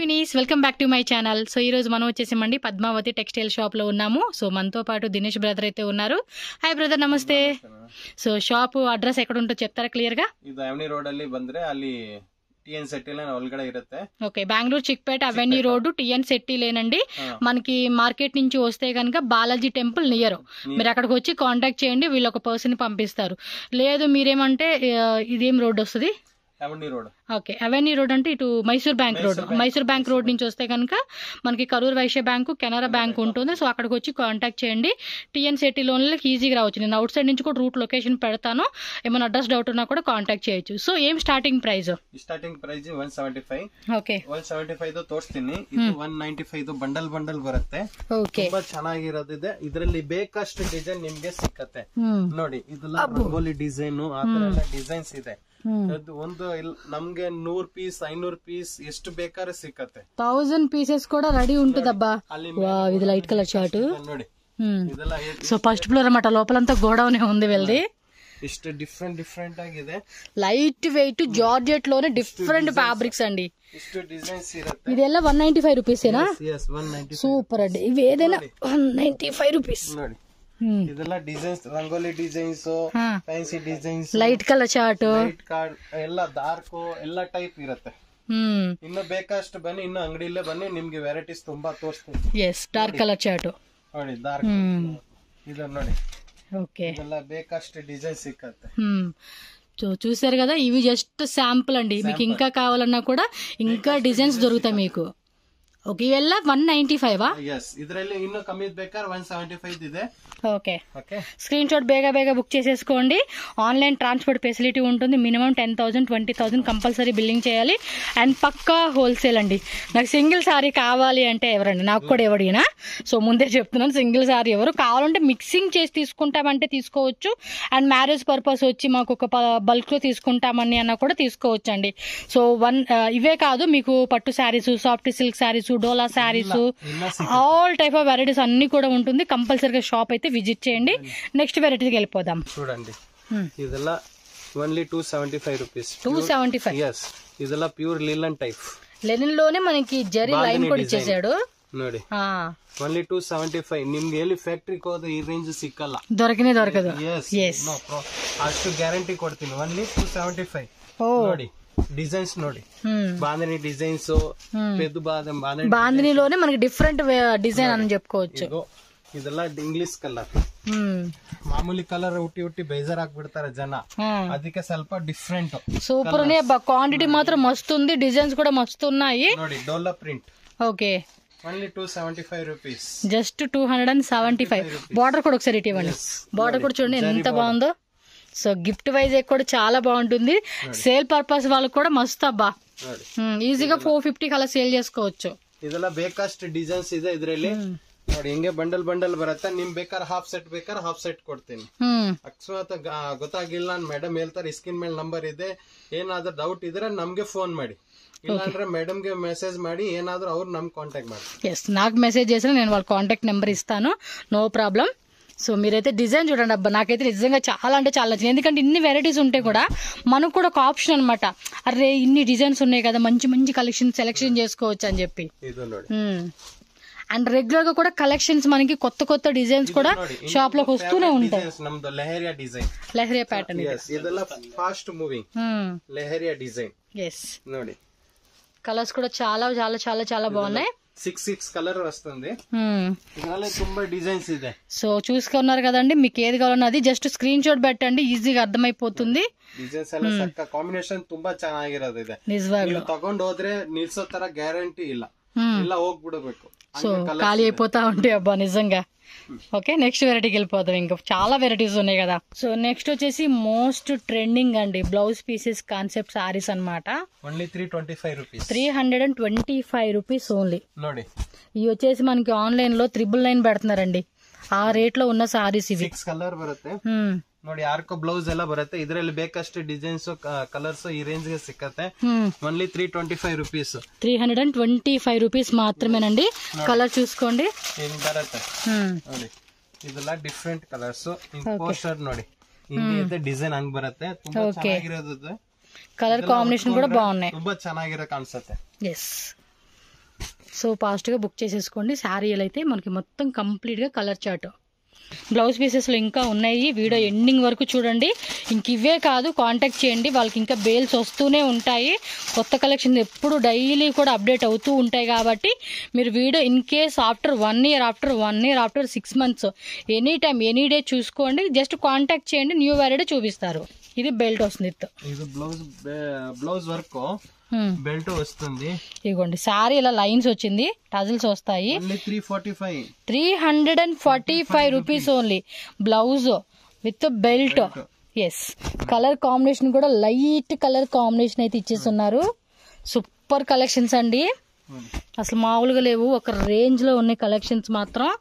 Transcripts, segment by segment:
Knees welcome back to my channel so ఈ రోజు మనం వచ్చేసామండి పద్మావతి టెక్స్టైల్ షాప్ లో ఉన్నాము సో మనతో పాటు దినేష్ బ్రదర్ అయితే ఉన్నారు హాయ్ బ్రదర్ నమస్తే సో షాప్ అడ్రస్ ఎక్కడ ఉంటుందో చెప్తారా క్లియర్ గా ಇದು ಎಮ್ನಿ ರೋಡ್ ಅಲ್ಲಿ ಬಂದ್ರೆ ಅಲ್ಲಿ ಟಿ ಎನ್ ಸೆಟ್ಟಿ ಒಳಗಡೆ ಇರುತ್ತೆ okay Bengaluru Chickpet avenue road TN Shetty లేనండి ಹಾ. మనకి మార్కెట్ నుంచి వస్తే కనుక బాలాజీ టెంపుల్ నియర్ మీరు అక్కడికి వచ్చి కాంటాక్ట్ చేయండి వీళ్ళు ఒక పర్సన్ పంపిస్తారు లేదు మీరేమంటే ఆ, ఇదేం రోడ్ వస్తుంది ಎಮ್ನಿ ರೋಡ್ ఓకే అవెన్యూ రోడ్ అంటే ఇటు Mysore bank road Mysore bank. Mysore bank road నుంచి వస్తే కనుక మనకి కరూర్ వైశ్య బ్యాంకు కెనరా బ్యాంక్ ఉంటుంది సో అక్కడికి వచ్చి కాంటాక్ట్ చేయండి టీఎన్ సిటీ లోన్లకి ఈజీగా రావచ్చు నేను అవుట్ సైడ్ నుంచి కూడా రూట్ లొకేషన్ పెడతాను ఏమైనా అడ్రస్ డౌట్ ఉన్నా కూడా కాంటాక్ట్ చేయొచ్చు సో ఏం starting price starting price one seventy five okay one seventy five ತೋರಿಸ್ತೀನಿ ಇದು one ninety five bundle bundle ಬರುತ್ತೆ ఓకే ತುಂಬಾ ಚೆನ್ನಾಗಿರೋದಿದೆ ಇದರಲ್ಲಿ ಬೇಕಷ್ಟು ಡಿಸೈನ್ ನಿಮ್ಗೆ ಸಿಕ್ಕತ್ತೆ ನೋಡಿ ಇದೆಲ್ಲ ರಂಗೋಲಿ ಡಿಸೈನ್ ಆ ತರ ಎಲ್ಲ ಡಿಸೈನ್ಸ್ ಇದೆ ಅದು ಒಂದು ಇಲ್- ನಮ್ಗೆ ನೂರ್ ಪೀಸ್ ಐನೂರ್ ಪೀಸ್ ಎಷ್ಟು ಬೇಕಾದ್ರೆ ಸಿಕ್ಕತ್ತೆ థౌజండ్ పీసెస్ కూడా రెడీ ఉంటుందబ్బా ಅಲ್ಲಿ వావ్, ఇది లైట్ కలర్ చార్ట్ ನೋಡಿ ಇದೆಲ್ಲ ಎ- సో ఫస్ట్ ఫ్లోర్ అన్నమాట లోపలంతా గోడౌనే ఉంది వెళ్ళి ಇಷ್ಟು ಡಿಫ್ರೆಂಟ್ ಡಿಫ್ರೆಂಟ್ ಆಗಿದೆ లైట్ వెయిట్ జార్జెట్ లోనే డిఫరెంట్ ఫ్యాబ్రిక్స్ అండి ಇಷ್ಟು ಡಿಸೈನ್ಸ್ ಇರುತ್ತೆ ಇದೆಲ್ಲ ಒನ್ ನೈಂಟಿ ఫైవ్ రూపీసేనా ಎಸ್ ಒನ್ ನೈಂಟಿ సూపర్ అండి ఇవి ఏదైనా వన్ నైన్టీ ఫైవ్ రూపీస్ ನೋಡಿ ಇದೆಲ್ಲ designs rangoli designs fancy designs light colour chart light card ಎಲ್ಲ ಡಾರ್ಕ್ ಎಲ್ಲ ಟೈಪ್ ಇರುತ್ತೆ ಇನ್ನು ಬೇಕಷ್ಟು ಬನ್ನಿ ಇನ್ನು ಅಂಗಡಿಯಲ್ಲೇ ಬನ್ನಿ ನಿಮ್ಗೆ ವೆರೈಟೀಸ್ ತುಂಬಾ ತೋರಿಸ್ತೀನಿ ఎస్ డార్క్ కలర్ చార్ట్ ನೋಡಿ ಡಾರ್ಕ್ ಇದು ನೋಡಿ ఓకే ಇದೆಲ್ಲ ಬೇಕಷ್ಟು ಡಿಸೈನ್ ಸಿಕ್ಕತ್ತೆ సో చూసారు కదా ఇవి జస్ట్ శాంపుల్ అండి మీకు ఇంకా కావాలన్నా కూడా ఇంకా డిజైన్స్ దొరుకుతాయి మీకు ఓకే ఇವೆಲ್ಲ వన్ నైన్టీ ఫైవ్ ಎಸ್ ಇದರಲ್ಲಿ ಇನ್ನು ಕಮ್ಮಿ ಬೇಕಾದ್ರೆ ಒನ್ ಸೆವೆಂಟಿ ಫೈವ್ ಇದೆ ఓకే ಓಕೆ స్క్రీన్ షాట్ బేగా బేగా బుక్ చేసేసుకోండి ఆన్లైన్ ట్రాన్స్పోర్ట్ ఫెసిలిటీ ఉంటుంది minimum ten thousand twenty thousand compulsory billing చేయాలి అండ్ పక్కా హోల్సేల్ అండి నాకు సింగిల్ సారీ కావాలి అంటే ఎవరండి నాకు కూడా ఎవడినా సో ముందే చెప్తున్నాను సింగిల్ సారీ ఎవరు కావాలంటే మిక్సింగ్ చేసి తీసుకుంటామంటే తీసుకోవచ్చు అండ్ మ్యారేజ్ పర్పస్ వచ్చి మాకు ఒక బల్క్లో తీసుకుంటామని అన్న కూడా తీసుకోవచ్చు అండి సో వన్ ఇవే కాదు మీకు పట్టు saris soft silk saris Dola saris all type of varieties అన్ని కూడా ఉంటుంది కంపల్సరీగా షాప్ అయితే విజిట్ చేయండి నెక్స్ట్ వెరైటీకి వెళ్ళిపోదాం చూడండి ಇದೆಲ್ಲ only two seventy five rupees two seventy five yes ಇದೆಲ್ಲ ಪ್ಯೂರ್ ಲಿಲನ್ ಟೈಪ್ లెనిన్ లోనే మనకి జరీ లైన్ కూడా ఇచ్చేసాడు ನೋಡಿ ఆ, ఓన్లీ టూ ಸೆವೆಂಟಿ ಫೈವ್ ನಿಮ್ಗೆ ಎಲ್ಲಿ ಫ್ಯಾಕ್ಟ್ರಿಗೆ ಹೋದ್ರೆ ಈ ರೇಂಜ್ ಸಿಕ್ಕಲ್ಲ దొరకనే దొరకదు ಎಸ್ Yes. ಅಷ್ಟು ಗ್ಯಾರಂಟಿ ಕೊಡ್ತೀನಿ ಓನ್ಲಿ ಟೂ ಸೆವೆಂಟಿ ಫೈವ್ ఓ ನೋಡಿ ಡಿಸೈನ್ಸ್ ನೋಡಿ హ్మ్. ಬಾಂಧನಿ ಡಿಸೈನ್ಸ್ ಪೆದ್ದು ಬಾದ ಬಾಂಧನಿ బాందినిలోనే మనకి డిఫరెంట్ డిజైన్ అని చెప్పుకోవచ్చు ಇದು ಇದೆಲ್ಲ ಇಂಗ್ಲಿಷ್ ಕಲರ್ హ్మ్. ಮಾಮೂಲಿ ಕಲರ್ ಹುಟ್ಟಿ ಹುಟ್ಟಿ ಬೇಜಾರ್ ಆಗ್ಬಿಡ್ತಾರೆ ಜನ ఆ. ಅದಕ್ಕೆ ಸ್ವಲ್ಪ ಡಿಫ್ರೆಂಟ್ సూపర్ ఉన్నాయి క్వాంటిటీ మాత్రం మస్తు ఉంది డిజైన్స్ కూడా మస్తు ఉన్నాయి ನೋಡಿ Dola print okay only two seventy five rupees just two hundred and seventy five border కూడా ఒకసారి ఇటు ఇవ్వండి బార్డర్ కూడా చూడండి ఎంత బాగుందో సో గిఫ్ట్ వైజ్ కూడా చాలా బాగుంటుంది సేల్ పర్పస్ వాళ్ళకి కూడా మస్తు అబ్బా ನೋಡಿ హ్మ్, ఈజీగా ఫోర్ ఫిఫ్టీకి అలా సేల్ చేసుకోవచ్చు ಇದೆಲ್ಲ ಬೇಕಷ್ಟು ಡಿಸೈನ್ಸ್ ಇದೆ ಇದರಲ್ಲಿ ನೋಡಿ ಹಿಂಗೆ ಬಂಡಲ್ ಬಂಡಲ್ ಬರುತ್ತೆ ನಿಮ್ ಬೇಕಾದ್ರೆ ಹಾಫ್ ಸೆಟ್ ಬೇಕಾದ್ರೆ ಹಾಫ್ ಸೆಟ್ ಕೊಡ್ತೀನಿ హ్మ్, ಅಕಸ್ಮಾತ್ ಗ- ಗೊತ್ತಾಗಿಲ್ಲ ನಾನು ಮೇಡಮ್ ಹೇಳ್ತಾರೆ ಸ್ಕ್ರೀನ್ ಮೇಲೆ ನಂಬರ್ ಇದೆ ಏನಾದ್ರೂ ಡೌಟ್ ಇದ್ರೆ ನಮ್ಗೆ ಫೋನ್ ಮಾಡಿ ಇಲ್ಲಾಂದ್ರೆ ಮೇಡಮ್ಗೆ ಮೆಸೇಜ್ ಮಾಡಿ ಏನಾದ್ರೂ ಅವ್ರು ನಮ್ ಕಾಂಟ್ಯಾಕ್ಟ್ ಮಾಡಿ ఎస్ నాకు మెసేజ్ చేసిన నేను వాళ్ళ కాంటాక్ట్ నెంబర్ ఇస్తాను నో ప్రాబ్లం సో మీరైతే డిజైన్ చూడండి అబ్బా నాకైతే నిజంగా చాలా అంటే చాలా నచ్చింది ఎందుకంటే ఇన్ని వెరైటీస్ ఉంటే కూడా మనకు కూడా ఒక ఆప్షన్ అనమాట అరే ఇన్ని డిజైన్స్ ఉన్నాయి కదా మంచి మంచి కలెక్షన్ సెలెక్షన్ చేసుకోవచ్చు అని చెప్పి ಇದು ನೋಡಿ అండ్ రెగ్యులర్ గా కూడా కలెక్షన్స్ మనకి కొత్త కొత్త డిజైన్స్ కూడా ನೋಡಿ షాప్ లోకి వస్తూనే ఉంటాయి ಡಿಸೈನ್ಸ್ ನಮ್ದು Lehariya design Lehariya pattern yes ಇದೆಲ್ಲ fast moving Lehariya design yes ನೋಡಿ కలర్స్ కూడా చాలా చాలా చాలా చాలా బాగున్నాయి సిక్స్ సిక్స్ కలర్ వస్తుంది Hmm. ಇದರಲ್ಲಿ ತುಂಬಾ ಡಿಸೈನ್ಸ್ ಇದೆ సో చూసుకున్నారు కదండి మీకు ఏది కావాలన్నా అది జస్ట్ స్క్రీన్ షాట్ పెట్టండి ఈజీగా అర్థమైపోతుంది ಡಿಸೈನ್ಸ್ ಎಲ್ಲ ಸಕ್ಕ ಕಾಂಬಿನೇಷನ್ ತುಂಬಾ ಚೆನ್ನಾಗಿರೋದಿದೆ నిజవాగ్లు ನೀವು ತಗೊಂಡ್ ಹೋದ್ರೆ ನಿಲ್ಸೋ ತರ ಗ್ಯಾರಂಟಿ ಇಲ್ಲ Hmm. ಇಲ್ಲ ಹೋಗ್ಬಿಡ್ಬೇಕು సో ఖాళీ అయిపోతా ఉంటాయి అబ్బా నిజంగా ఓకే నెక్స్ట్ వెరైటీకి వెళ్ళిపోతాం ఇంకా చాలా వెరైటీస్ ఉన్నాయి కదా సో నెక్స్ట్ వచ్చేసి మోస్ట్ ట్రెండింగ్ అండి బ్లౌజ్ పీసెస్ కాన్సెప్ట్ సారీస్ అన్నమాట only three twenty five rupees three hundred and twenty five rupees only ನೋಡಿ ఇవి వచ్చేసి మనకి ఆన్లైన్ లో త్రిబుల్ నైన్ పెడుతున్నారండి ఆ రేట్ లో ఉన్న సారీస్ ఇవి ಸಿಕ್ಸ್ ಕಲರ್ ಬರುತ್ತೆ హ్మ్. ನೋಡಿ ಯಾರ್ಕೋ ಬ್ಲೌಸ್ ಎಲ್ಲ ಬರುತ್ತೆ ಇದರಲ್ಲಿ ಬೇಕಷ್ಟು ಡಿಸೈನ್ಸ್ ಕಲರ್ಸ್ ಈ ರೇಂಜ್ ಗೆ ಸಿಕ್ಕತ್ತೆ హ్మ్. Only three twenty five rupees three hundred and twenty five rupees మాత్రమేనండి కలర్ చూసుకోండి ಹಿಂಗ್ ಬರುತ್ತೆ హ్మ్. ನೋಡಿ ಇದೆಲ್ಲ ಡಿಫ್ರೆಂಟ್ ಕಲರ್ಸ್ ಹಿಂಗ್ ಪೋಸ್ಟರ್ ನೋಡಿ ಹಿಂಗೆ ಇದೆ ಡಿಸೈನ್ ಹಂಗ್ ಬರುತ್ತೆ ತುಂಬಾ ಚೆನ್ನಾಗಿರೋದು కలర్ కాంబినేషన్ కూడా బాగున్నాయి ತುಂಬಾ ಚೆನ್ನಾಗಿರೋ ಕಾಣಿಸುತ್ತೆ ఎస్ సో ఫాస్ట్గా బుక్ చేసేసుకోండి శారీలు అయితే మనకి మొత్తం కంప్లీట్గా కలర్ చార్ట్ బ్లౌజ్ పీసెస్లో ఇంకా ఉన్నాయి వీడియో ఎండింగ్ వరకు చూడండి ఇంక ఇవే కాదు కాంటాక్ట్ చేయండి వాళ్ళకి ఇంకా బేల్స్ వస్తూనే ఉంటాయి కొత్త కలెక్షన్ ఎప్పుడు డైలీ కూడా అప్డేట్ అవుతూ ఉంటాయి కాబట్టి మీరు video in case after one year after one year after six months any time any day చూసుకోండి జస్ట్ కాంటాక్ట్ చేయండి న్యూ వెరైటీ చూపిస్తారు ఇది బెల్ట్ వస్తుంది ఇత్తు. ఇది బ్లౌజ్ బ్లౌజ్ వర్క్ హ్మ్. బెల్ట్ వస్తుంది ఇదిగోండి శారీ ఇలా లైన్స్ వచ్చింది టజిల్స్ వస్తాయి only three forty five three hundred and forty five rupees only blouse with belt yes colour combination కూడా లైట్ కలర్ కాంబినేషన్ అయితే ఇచ్చేస్తున్నారు సూపర్ కలెక్షన్స్ అండి అసలు మామూలుగా లేవు ఒక రేంజ్ లో ఉన్నాయి కలెక్షన్స్ మాత్రం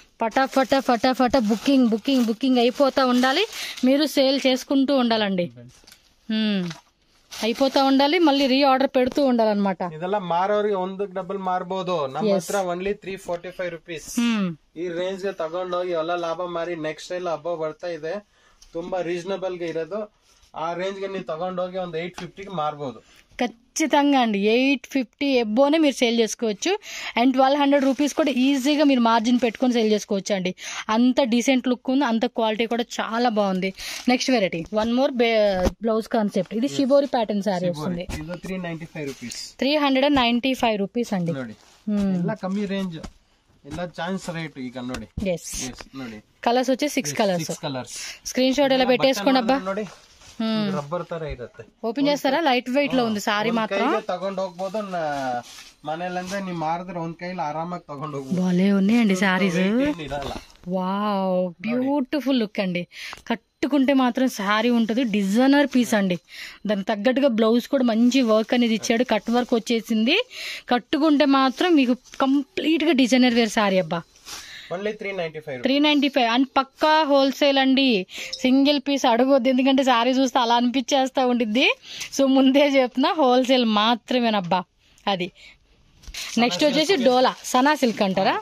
ఫటాఫట ఫటాఫట బుకింగ్ బుకింగ్ బుకింగ్ అయిపోతా ఉండాలి మీరు సేల్ చేసుకుంటూ ఉండాలండి హ్మ్. అయిపోతా ఉండాలి మళ్ళీ రీ ఆర్డర్ పెడుతూ ఉండాలన్నమాట ಇದೆಲ್ಲ ಮಾರೋರಿಗೆ ಒಂದಕ್ಕೆ ಡಬಲ್ ಮಾರ್ಬೋದು ನಮ್ಮ ಹತ್ರ only three forty five rupees హ్మ్. ಈ ರೇಂಜ್ ಗೆ ತಗೊಂಡೋಗಿ ಎಲ್ಲ ಲಾಭ ಮಾರಿ ನೆಕ್ಸ್ಟ್ ಟೈಲ್ ಹಬ್ಬ ಬರ್ತಾ ಇದೆ ತುಂಬಾ ರೀಸನಬಲ್ ಗೆ ಇರೋದು ಆ ರೇಂಜ್ ಗೆ ನೀವು ತಗೊಂಡೋಗಿ ಒಂದ್ ಏಟ್ ಫಿಫ್ಟಿಗೆ ಮಾರ್ಬೋದು ఖచ్చితంగా అండి ఎయిట్ ఫిఫ్టీ ఎబ్బోనే మీరు సేల్ చేసుకోవచ్చు అండ్ ట్వెల్వ్ హండ్రెడ్ రూపీస్ కూడా ఈజీగా మీరు మార్జిన్ పెట్టుకొని సేల్ చేసుకోవచ్చు అండి అంత డీసెంట్ లుక్ ఉంది అంత క్వాలిటీ కూడా చాలా బాగుంది next variety one more blouse concept ఇది షిబోరి ప్యాటర్న్ శారీ వస్తుంది ಇದು three ninety five rupees three hundred and ninety five rupees అండి ನೋಡಿ ಎಲ್ಲ ಕಮ್ಮಿ ರೇಂಜ್ ಎಲ್ಲ ಚಾನ್ಸ್ ರೇಟ್ ಈಗ ನೋಡಿ ఎస్ Yes, ನೋಡಿ కలర్స్ వచ్చి six colours six colours screen shot ఇలా పెట్టేసుకోండి అబ్బా ನೋಡಿ ರಬ್ಬರ್ ತರ ಇರುತ್ತೆ ఓపెన్ చేస్తారా లైట్ వెయిట్ లో ఉంది సారీ మాత్రం ಕೈಗೆ ತಗೊಂಡ್ ಹೋಗ್ಬೋದು ನ- ಮನೇಲಂದ್ರೆ ನೀವ್ ಮಾರಿದ್ರೆ ಒಂದ್ ಕೈಲಿ ಆರಾಮಾಗಿ ತಗೊಂಡ್ ಹೋಗ್ಬೋದು బాలే ఉన్నాయండి శారీస్ ಏನ್ ಇರಲ್ಲ వావ్ బ్యూటిఫుల్ లుక్ అండి కట్టుకుంటే మాత్రం శారీ ఉంటుంది డిజైనర్ పీస్ అండి దానికి తగ్గట్టుగా బ్లౌజ్ కూడా మంచి వర్క్ అనేది ఇచ్చాడు కట్ వర్క్ వచ్చేసింది కట్టుకుంటే మాత్రం మీకు కంప్లీట్ గా డిజైనర్ వేర్ శారీ అబ్బా only three ninety five three ninety five and పక్కా హోల్సేల్ అండి సింగిల్ పీస్ అడగొద్దు ఎందుకంటే శారీ చూస్తే అలా అనిపించేస్తా ఉండిద్ది సో ముందే చెప్తున్నా హోల్సేల్ మాత్రమేనబ్బా అది నెక్స్ట్ వచ్చేసి డోలా సనా సిల్క్ అంటారా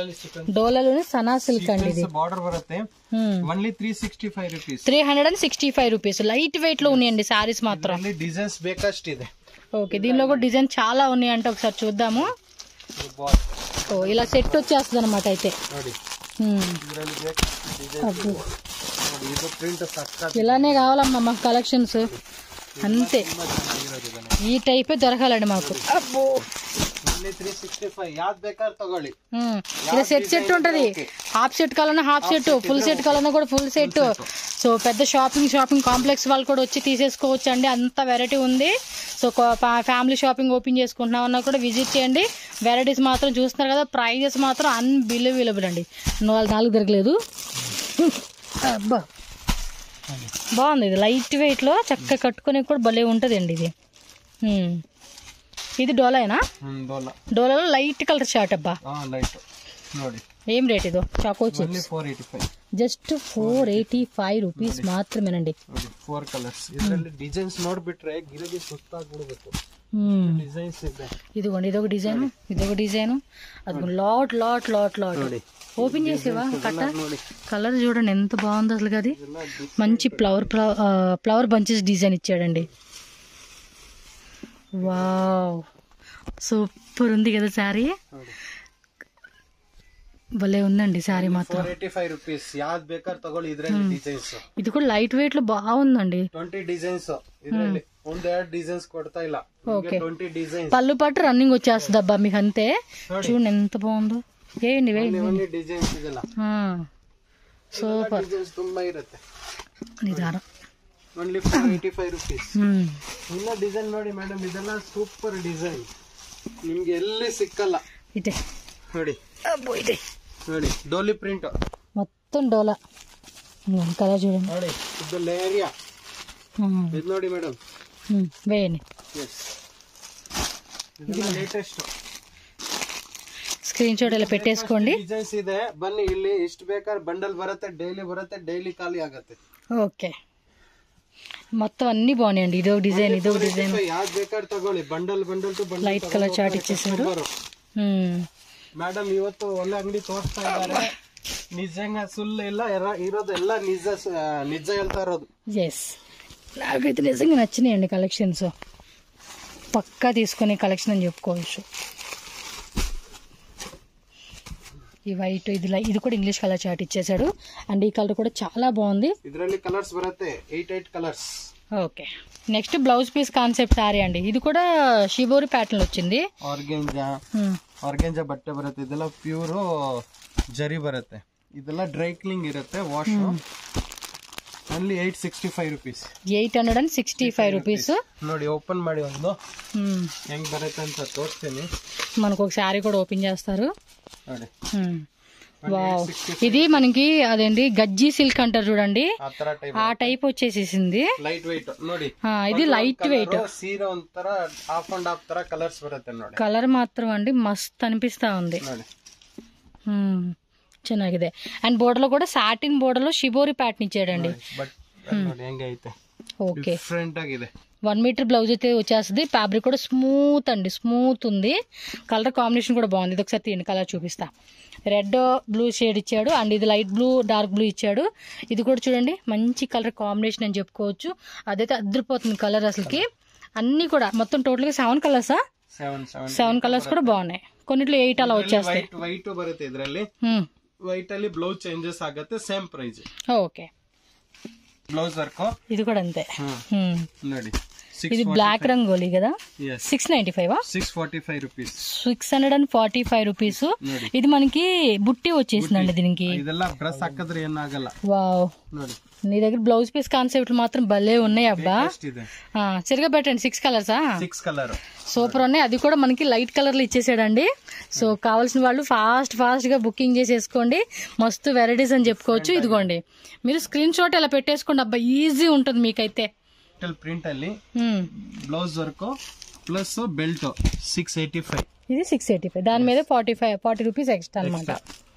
డోలాలోని సనా సిల్క్ అండి ఇది బార్డర్ బರುತ್ತೆ only three sixty five rupees three hundred and sixty five rupees light weight లో ఉన్నాయండి సారీస్ మాత్రం ಅಲ್ಲಿ ಡಿಸೈನ್ಸ್ ಬೇಕಷ್ಟಿದೆ ఓకే దీనిలో కూడా డిజైన్ చాలా ఉన్నాయంటే ఒకసారి చూద్దాము ಇದು ಬಾಲ್ ఓ ఇలా సెట్ వచ్చేస్తుంది అనమాట అయితే ನೋಡಿ హ్మ్. ಇದರಲ್ಲಿ ಬೇಕಷ್ಟು ಡಿಸೈನ್ అబ్బో. ನೋಡಿ ಇದು ಪ್ರಿಂಟ್ ಸಕ್ಕ ఇలానే కావాలమ్మా మాకు కలెక్షన్స్ అంతే ತುಂಬಾ ಚೆನ್ನಾಗಿರೋದು ಇದನ್ನ ఈ టైపే దొరకాలండి మాకు అబ్బో ಇಲ್ಲಿ ತ್ರೀ ಸಿಕ್ಸ್ಟಿ ಫೈವ್ ಯಾವ್ದು ಬೇಕಾದ್ರೆ ತಗೊಳ್ಳಿ హ్మ్. ఇలా సెట్ సెట్ ఉంటది హాఫ్ సెట్ కావాలన్నా హాఫ్ సెట్ ఫుల్ సెట్ కావాలన్నా కూడా ఫుల్ సెట్ సో పెద్ద షాపింగ్ షాపింగ్ కాంప్లెక్స్ వాళ్ళు కూడా వచ్చి తీసేసుకోవచ్చు అండి అంత వెరైటీ ఉంది సో ఫ్యామిలీ షాపింగ్ ఓపెన్ చేసుకుంటున్నామన్నా కూడా విజిట్ చేయండి వెరైటీస్ మాత్రం చూస్తున్నారు కదా ప్రైజెస్ మాత్రం అన్బిలీవబుల్ అండి నాలుగు నాలుగు దొరకలేదు అబ్బా బాగుంది ఇది లైట్ వెయిట్ లో చక్కగా కట్టుకునే కూడా భలే ఉంటది అండి ఇది హ్మ్. ఇది డోలానా ಹ್ಮ್ ಡೋಲ డోలాలో లైట్ కలర్ షార్ట్ అబ్బా ಹಾ ಲೈಟ್ ನೋಡಿ ఏం రేట్ ఇదో చాకో only four eighty five just four eighty five rupees మాత్రమేనండి ನೋಡಿ ಫೋರ್ ಕಲರ್ಸ್ ಇದರಲ್ಲಿ ಡಿಸೈನ್ಸ್ ನೋಡ್ಬಿಟ್ರೆ ಗಿರಗಿ ಸುತ್ತಾಗ್ಬಿಡ್ಬೇಕು మ్మ్. ಡಿಸೈನ್ಸ್ ಇದೆ ఇదిగోండి ఇదొక డిజైన్ ఇదొక డిజైన్ అది లాట్ లాట్ లాట్ లాట్ ನೋಡಿ ఓపెన్ చేసేవా కట్ట ನೋಡಿ కలర్ చూడండి ఎంత బాగుంది అసలు అది ಇದೆಲ್ಲ ಡಿ- మంచి ఫ్లవర్ ఫ్లవర్ బంచెస్ డిజైన్ ఇచ్చాడండి వావ్ సూపర్ ఉంది కదా శారీ ನೋಡಿ భలే ఉందండి శారీ మాత్రం ಫೋರ್ ಏಯ್ಟಿ ಫೈವ್ ರುಪೀಸ್ ಯಾವ್ದು ಬೇಕಾದ್ರೆ ತಗೊಳ್ಳಿ ಇದರಲ್ಲಿ ಡಿಸೈನ್ಸ್ ఇది కూడా లైట్ వెయిట్ లో బాగుందండి ಟ್ವೆಂಟಿ ಡಿಸೈನ್ಸ್ ಇದರಲ್ಲಿ ಒಂದೆರಡು ಡಿಸೈನ್ಸ್ ಕೊಡ್ತಾ ಇಲ್ಲ Okay. ಟ್ವೆಂಟಿ ಡಿಸೈನ್ಸ್ పళ్ళు పట్టు రన్నింగ్ వచ్చేస్తుంది అబ్బా మీకు అంతే చూడండి ఎంత బాగుందో వేయండి వేయండి ಓನ್ಲಿ ಡಿಸೈನ್ಸ್ ಇದೆಲ್ಲ సూపర్ ಡಿಸೈನ್ಸ್ ತುಂಬಾ ಇರುತ್ತೆ నిదానం only four eighty five rupees మ్మ్. ಇನ್ನ ಡಿಸೈನ್ ನೋಡಿ ಮೇಡಮ್ ಇದೆಲ್ಲ ಸೂಪರ್ ಡಿಸೈನ್ ನಿಮ್ಗೆ ಎಲ್ಲಿ ಸಿಕ್ಕಲ್ಲ ఇదే ನೋಡಿ అబ్బో ఇదే ನೋಡಿ ಡೋಲಿ ಪ್ರಿಂಟ್ మొత్తం డోలా ఇంకొక కలర్ చూడండి ನೋಡಿ ಇದು ಲೇರಿಯಾ మ్మ్. ಇದು ನೋಡಿ ಮೇಡಮ್ మ్మ్. వేయండి ಎಸ್ ಇದೆಲ್ಲ ಲೇಟೆಸ್ಟ್ స్క్రీన్ షాట్ ఇలా పెట్టేసుకోండి ಡಿಸೈನ್ಸ್ ಇದೆ ಬನ್ನಿ ಇಲ್ಲಿ ಎಷ್ಟು ಬೇಕಾದ್ರೆ ಬಂಡಲ್ ಬರುತ್ತೆ ಡೈಲಿ ಬರುತ್ತೆ ಡೈಲಿ ಖಾಲಿ ಆಗುತ್ತೆ ఓకే మొత్తం అన్ని బాగున్నాయండి ఇదొక డిజైన్ ఇదొక డిజైన్ ಯಾವ್ದು ಬೇಕಾದ್ರೆ ತಗೊಳ್ಳಿ bundle bundle to bundle light colour chart ఇచ్చేసారు మ్మ్. ಮೇಡಮ್ ಇವತ್ತು ಒಳ್ಳೆ ಅಂಗಡಿ ತೋರಿಸ್ತಾ ಇದ್ದಾರೆ ನಿಜಂಗ ಸುಳ್ಳು ಇಲ್ಲ ಎರ- ಇರೋದು ಎಲ್ಲ ನಿಜ ಸ- ನಿಜ ಹೇಳ್ತಾ ಇರೋದು ఎస్ నాకైతే నిజంగా నచ్చినాయండి కలెక్షన్స్ పక్కా తీసుకునే కలెక్షన్ అని చెప్పుకోవచ్చు ఈ వైట్ ఇది లై- ఇది కూడా ఇంగ్లీష్ కలర్ చార్ట్ ఇచ్చేసాడు అండ్ ఈ కలర్ కూడా చాలా బాగుంది ಇದರಲ್ಲಿ ಕಲರ್ಸ್ ಬರುತ್ತೆ eight eight colours okay next blouse piece concept sari అండి ఇది కూడా షిబోరి ప్యాటర్న్ వచ్చింది ಆರ್ಗೆಂಜಾ హ్మ్. ಆರ್ಗೆಂಜಾ ಬಟ್ಟೆ ಬರುತ್ತೆ ಇದೆಲ್ಲ ಪ್ಯೂರು ಜರಿ ಬರುತ್ತೆ ಇದೆಲ್ಲ ಡ್ರೈ ಕ್ಲಿಂಗ್ ಇರುತ್ತೆ ವಾಶ್ ಅಲ್ಲಿ eight sixty five rupees eight hundred and sixty five rupees ನೋಡಿ ಓಪನ್ ಮಾಡಿ ಒಂದು హ్మ్. ಹೆಂಗ್ ಬರುತ್ತೆ ಅಂತ ತೋರಿಸ್ತೀನಿ మనకు ఒక శారీ కూడా ఓపెన్ చేస్తారు ನೋಡಿ హ్మ్. వావ్ ఇది మనకి అదేంటి గజ్జి సిల్క్ అంటారు చూడండి ಆ ತರ ಟೈಪ್ ఆ టైప్ వచ్చేసేసింది ಲೈಟ್ ವೈಟ್ ನೋಡಿ ఆ, ఇది లైట్ వెయిట్ Colour ಸೀರೆ ಒಂಥರ ಹಾಫ್ ಅಂಡ್ ಹಾಫ್ ತರ ಕಲರ್ಸ್ ಬರುತ್ತೆ ನೋಡಿ కలర్ మాత్రం అండి మస్త్ అనిపిస్తా ఉంది ನೋಡಿ హ్మ్. ಚೆನ್ನಾಗಿದೆ అండ్ బోర్డర్ కూడా సాటిన్ బోర్డర్ లో షిబోరి ప్యాటర్న్ ఇచ్చాడండి ಬಟ್ ನೋಡಿ ಹೆಂಗೈತೆ ఓకే ಡಿಫ್ರೆಂಟ್ ಆಗಿದೆ వన్ మీటర్ బ్లౌజ్ అయితే వచ్చేస్తుంది ఫ్యాబ్రిక్ కూడా స్మూత్ అండి స్మూత్ ఉంది కలర్ కాంబినేషన్ కూడా బాగుంది ఇది ఒకసారి తీయండి కలర్ చూపిస్తా రెడ్ బ్లూ షేడ్ ఇచ్చాడు అండ్ ఇది లైట్ బ్లూ డార్క్ బ్లూ ఇచ్చాడు ఇది కూడా చూడండి మంచి కలర్ కాంబినేషన్ అని చెప్పుకోవచ్చు అదైతే అదిరిపోతుంది కలర్ అసలుకి అన్నీ కూడా మొత్తం టోటల్గా సెవెన్ కలర్సా ಸೆವೆನ್ ಸೆವೆನ್ సెవెన్ కలర్స్ కూడా బాగున్నాయి కొన్నిట్లో ఎయిట్ అలా వచ్చేస్తాయి ವೈಟ್ ವೈಟ್ ಬರುತ್ತೆ ಇದರಲ್ಲಿ ವೈಟ್ ಅಲ್ಲಿ ಬ್ಲೌಸ್ ಚೇಂಜಸ್ ಆಗುತ್ತೆ same price okay blouse work ఇది కూడా అంతే హ్మ్. ನೋಡಿ ఇది బ్లాక్ రంగోలీ కదా yes six ninety five six forty five rupees six hundred and forty five rupees ನೋಡಿ ఇది మనకి బుట్టి వచ్చేసిందండి దీనికి ಇದೆಲ್ಲ ಡ್ರೆಸ್ ಹಾಕಿದ್ರೆ ಏನಾಗಲ್ಲ వావ్ ನೋಡಿ నీ దగ్గర బ్లౌజ్ పీస్ కాన్సెప్ట్ మాత్రం భలే ఉన్నాయి అబ్బా ಎಷ್ಟಿದೆ ఆ, సరిగా పెట్టండి సిక్స్ కలర్సా ಸಿಕ್ಸ್ ಕಲರ್ సూపర్ ఉన్నాయి అది కూడా మనకి లైట్ కలర్ లో ఇచ్చేసాడండి సో కావాల్సిన వాళ్ళు ఫాస్ట్ ఫాస్ట్ గా బుకింగ్ చేసేసుకోండి మస్తు వెరైటీస్ అని చెప్పుకోవచ్చు ఇదిగోండి మీరు స్క్రీన్ షాట్ ఇలా పెట్టేసుకోండి అబ్బా ఈజీ ఉంటుంది మీకైతే ಪ್ರಿಂಟ್ ಅಲ್ಲಿ హ్మ్. Blouse work plus belt six eighty five ఇది సిక్స్ ఎయిటీ ఫైవ్ దాని మీద forty five forty rupees extra అనమాట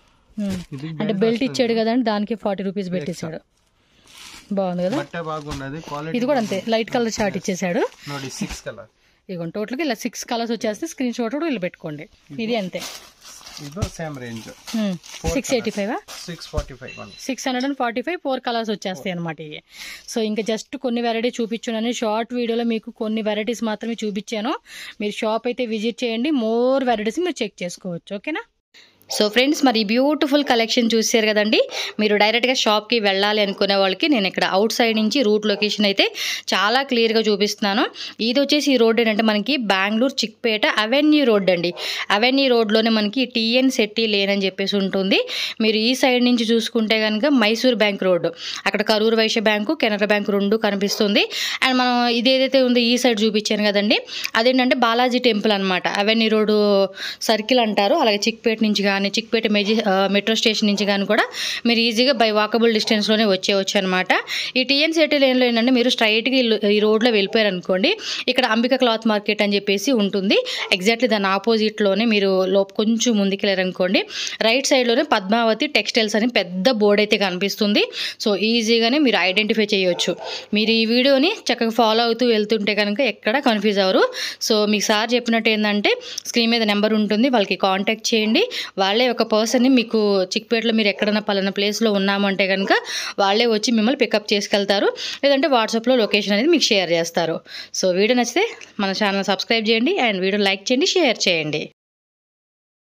ఇది అంటే బెల్ట్ ఇచ్చాడు కదండి దానికి ఫార్టీ రూపీస్ పెట్టేశాడు బాగుంది కదా ಬಟ್ಟೆ బాగున్నది క్వాలిటీ ఇది కూడా అంతే లైట్ కలర్ చార్ట్ ఇచ్చేసాడు ನೋಡಿ సిక్స్ కలర్ ఇదిగోండి టోటల్గా ఇలా సిక్స్ కలర్స్ వచ్చేస్తే స్క్రీన్ షాట్ కూడా ఇలా పెట్టుకోండి ఇది అంతే ಇದು same range six eighty five six forty five one six hundred and forty five four colours వచ్చేస్తాయి అనమాట ఇవి సో ఇంకా జస్ట్ కొన్ని వెరైటీ చూపించునని షార్ట్ వీడియోలో మీకు కొన్ని వెరైటీస్ మాత్రమే చూపించాను మీరు షాప్ అయితే విజిట్ చేయండి మోర్ వెరైటీస్ మీరు చెక్ చేసుకోవచ్చు ఓకేనా సో ఫ్రెండ్స్ మరి బ్యూటిఫుల్ కలెక్షన్ చూసారు కదండి మీరు డైరెక్ట్గా షాప్కి వెళ్ళాలి అనుకునే వాళ్ళకి నేను ఇక్కడ అవుట్ సైడ్ నుంచి రూట్ లొకేషన్ అయితే చాలా క్లియర్గా చూపిస్తున్నాను ఇది వచ్చేసి ఈ రోడ్ ఏంటంటే మనకి బెంగళూరు చిక్పేట అవెన్యూ రోడ్ అండి అవెన్యూ రోడ్లోనే మనకి టీఎన్ సెట్టి లేన్ అని చెప్పేసి ఉంటుంది మీరు ఈ సైడ్ నుంచి చూసుకుంటే కనుక మైసూర్ బ్యాంక్ రోడ్డు అక్కడ కరూరు వైశ్య బ్యాంకు కెనరా బ్యాంక్ రెండు కనిపిస్తుంది అండ్ మనం ఇదేదైతే ఉందో ఈ సైడ్ చూపించాను కదండి అదేంటంటే బాలాజీ టెంపుల్ అనమాట అవెన్యూ రోడ్డు సర్కిల్ అంటారు అలాగే చిక్పేట నుంచి కానీ చిక్పేట మెజి ఆ, మెట్రో స్టేషన్ నుంచి కానీ కూడా మీరు ఈజీగా బై వాకబుల్ డిస్టెన్స్లోనే వచ్చేయచ్చు అనమాట ఈ టీఎన్ సిటీ లైన్లో ఏంటంటే మీరు స్ట్రైట్గా ఈ రోడ్లో వెళ్ళిపోయారు అనుకోండి ఇక్కడ అంబిక క్లాత్ మార్కెట్ అని చెప్పేసి ఉంటుంది ఎగ్జాక్ట్లీ దాని ఆపోజిట్లోనే మీరు లోపు కొంచెం ముందుకెళ్ళారు అనుకోండి రైట్ సైడ్లోనే పద్మావతి టెక్స్టైల్స్ అని పెద్ద బోర్డ్ అయితే కనిపిస్తుంది సో ఈజీగానే మీరు ఐడెంటిఫై చేయొచ్చు మీరు ఈ వీడియోని చక్కగా ఫాలో అవుతూ వెళ్తుంటే కనుక ఎక్కడ కన్ఫ్యూజ్ అవ్వరు సో మీకు సార్ చెప్పినట్టు ఏంటంటే స్క్రీన్ మీద నెంబర్ ఉంటుంది వాళ్ళకి కాంటాక్ట్ చేయండి వాళ్ళే ఒక పర్సన్ని మీకు చిక్పేటలో మీరు ఎక్కడైనా పలానా ప్లేస్లో ఉన్నాము అంటే కనుక వాళ్ళే వచ్చి మిమ్మల్ని పికప్ చేసుకెళ్తారు లేదంటే వాట్సాప్లో లొకేషన్ అనేది మీకు షేర్ చేస్తారు సో వీడియో నచ్చితే మన ఛానల్ సబ్స్క్రైబ్ చేయండి అండ్ వీడియో లైక్ చేయండి షేర్ చేయండి